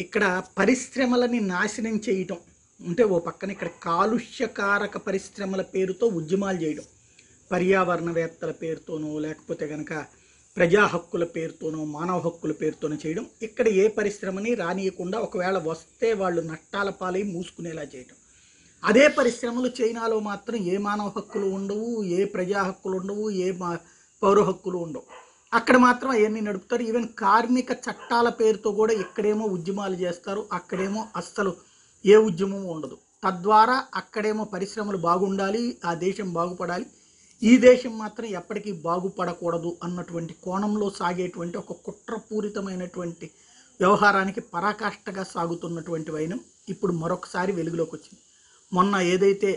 ఇక్కడ పరిశ్రమలని నాశనం చేయటం అంటే ఓ పక్కన ఇక్కడ కాలుష్యకారక పరిశ్రమల పేరుతో ఉద్యమాలు చేయడం పర్యావరణవేత్తల పేరుతోనో లేకపోతే కనుక ప్రజా హక్కుల పేరుతోనో మానవ హక్కుల పేరుతోనో చేయడం ఇక్కడ ఏ పరిశ్రమని రానియకుండా ఒకవేళ వస్తే వాళ్ళు నష్టాల పాలై మూసుకునేలా చేయడం అదే పరిశ్రమలు చైనాలో మాత్రం ఏ మానవ హక్కులు ఉండవు ఏ ప్రజా హక్కులు ఉండవు ఏ మా పౌర హక్కులు ఉండవు అక్కడ మాత్రం అవన్నీ నడుపుతారు ఈవెన్ కార్మిక చట్టాల పేరుతో కూడా ఇక్కడేమో ఉద్యమాలు చేస్తారు అక్కడేమో అస్సలు ఏ ఉద్యమం ఉండదు తద్వారా అక్కడేమో పరిశ్రమలు బాగుండాలి ఆ దేశం బాగుపడాలి ఈ దేశం మాత్రం ఎప్పటికీ బాగుపడకూడదు అన్నటువంటి కోణంలో సాగేటువంటి ఒక కుట్రపూరితమైనటువంటి వ్యవహారానికి పరాకాష్ఠగా సాగుతున్నటువంటి వైనం ఇప్పుడు మరొకసారి వెలుగులోకి వచ్చింది మొన్న ఏదైతే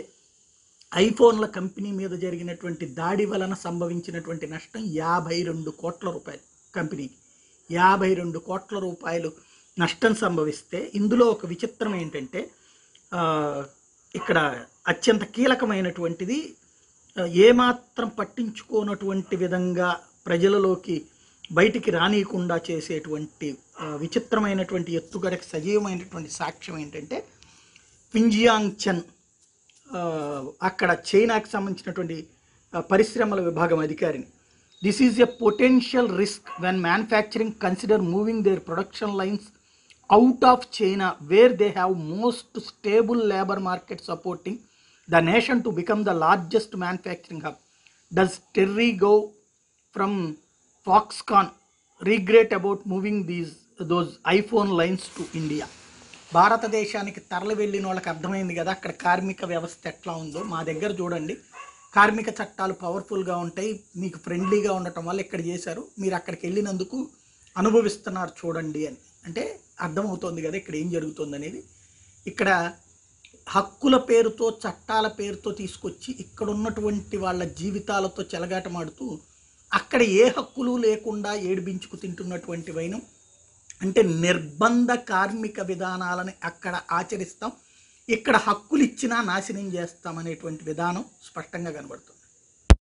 ఐఫోన్ల కంపెనీ మీద జరిగినటువంటి దాడి వలన సంభవించినటువంటి నష్టం యాభై రెండు కోట్ల రూపాయలు కంపెనీకి యాభై రెండు కోట్ల రూపాయలు నష్టం సంభవిస్తే ఇందులో ఒక విచిత్రం ఏంటంటే ఆ, ఇక్కడ అత్యంత కీలకమైనటువంటిది ఆ, ఏమాత్రం పట్టించుకోనటువంటి విధంగా ప్రజలలోకి బయటికి రానియకుండా చేసేటువంటి ఆ, విచిత్రమైనటువంటి ఎత్తుగడకి సజీవమైనటువంటి సాక్ష్యం ఏంటంటే పింజియాంగ్ చెన్ ఆ, అక్కడ చైనాకి సంబంధించినటువంటి ఆ, పరిశ్రమల విభాగం అధికారిని this is a potential risk when manufacturing consider moving their production lines out of China where they have most stable labour market supporting the nation to become the largest manufacturing hub does Terry Gou from Foxconn regret about moving these those iPhone lines to India భారతదేశానికి తరలి వెళ్ళిన వాళ్ళకి అర్థమైంది కదా అక్కడ కార్మిక వ్యవస్థ ఎట్లా ఉందో మా దగ్గర చూడండి కార్మిక చట్టాలు పవర్ఫుల్గా ఉంటాయి మీకు ఫ్రెండ్లీగా ఉండటం వల్ల ఇక్కడ చేశారు మీరు అక్కడికి వెళ్ళినందుకు అనుభవిస్తున్నారు చూడండి అని అంటే అర్థమవుతోంది కదా ఇక్కడ ఏం జరుగుతుంది అనేది ఇక్కడ హక్కుల పేరుతో చట్టాల పేరుతో తీసుకొచ్చి ఇక్కడ ఉన్నటువంటి వాళ్ళ జీవితాలతో చెలగాటమాడుతూ అక్కడ ఏ హక్కులు లేకుండా ఏడిపించుకు తింటున్నటువంటి వైనం అంటే నిర్బంధ కార్మిక విధానాలని అక్కడ ఆచరిస్తాం ఇక్కడ హక్కులు ఇచ్చినా నాశనం చేస్తాం అనేటువంటి విధానం స్పష్టంగా కనబడుతుంది